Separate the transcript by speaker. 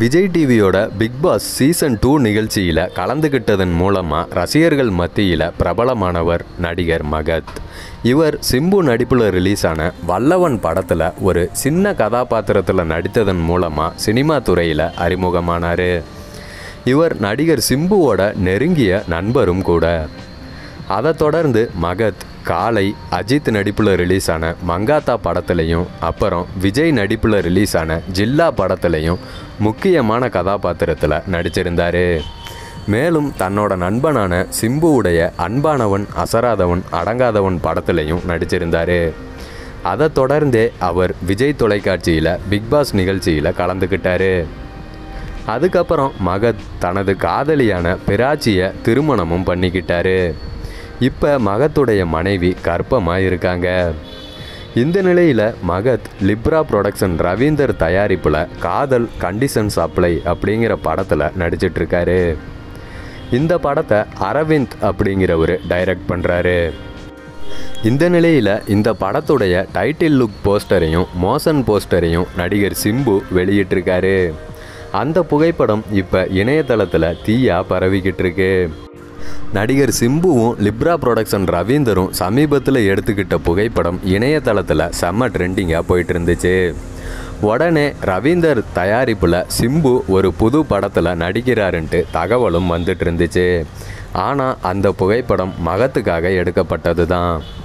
Speaker 1: விஜய் டிவியோட big Boss season two நிகழ்ச்சியில் கலந்துக்கிட்டதன் மூலமாக ரசிகர்கள் மத்தியில் பிரபலமானவர் நடிகர் மகத் இவர் சிம்பு நடிப்பில் ரிலீஸ் ஆன வல்லவன் படத்தில் ஒரு சின்ன கதாபாத்திரத்தில் நடித்ததன் மூலமாக சினிமா துறையில் அறிமுகமானார் இவர் நடிகர் சிம்புவோட நெருங்கிய நண்பரும் கூட அதைத் தொடர்ந்து மகத் காலை அஜித் நடிப்பில் ரிலீஸ் ஆன மங்காத்தா படத்துலையும் அப்புறம் விஜய் நடிப்பில் ரிலீஸ் ஆன ஜில்லா படத்துலையும் முக்கியமான கதாபாத்திரத்தில் நடிச்சிருந்தார் மேலும் தன்னோட நண்பனான சிம்புவுடைய அன்பானவன் அசராதவன் அடங்காதவன் படத்துலையும் நடிச்சிருந்தார் அதைத் தொடர்ந்தே அவர் விஜய் தொலைக்காட்சியில் பிக்பாஸ் நிகழ்ச்சியில் கலந்துக்கிட்டாரு அதுக்கப்புறம் மகத் தனது காதலியான பிராச்சியை திருமணமும் பண்ணிக்கிட்டாரு இப்போ மகத்துடைய மனைவி கர்ப்பமாக இருக்காங்க இந்த நிலையில் மகத் லிப்ரா ப்ரொடக்ஷன் ரவீந்தர் தயாரிப்பில் காதல் கண்டிஷன் சப்ளை அப்படிங்கிற படத்தில் நடிச்சிட்ருக்காரு இந்த படத்தை அரவிந்த் அப்படிங்கிறவர் டைரக்ட் பண்ணுறாரு இந்த நிலையில் இந்த படத்துடைய டைட்டில் லுக் போஸ்டரையும் மோஷன் போஸ்டரையும் நடிகர் சிம்பு வெளியிட்டிருக்காரு அந்த புகைப்படம் இப்போ இணையதளத்தில் தீயா பரவிக்கிட்டு இருக்கு நடிகர் சிம்புவும் லிப்ரா ப்ரொடக்ஷன் ரவீந்தரும் சமீபத்தில் எடுத்துக்கிட்ட புகைப்படம் இணையதளத்தில் செம்ம ட்ரெண்டிங்காக போயிட்டு இருந்துச்சு உடனே ரவீந்தர் தயாரிப்பில் சிம்பு ஒரு புது படத்தில் நடிக்கிறாருன்ட்டு தகவலும் வந்துட்டு இருந்துச்சு ஆனால் அந்த புகைப்படம் மகத்துக்காக எடுக்கப்பட்டது தான்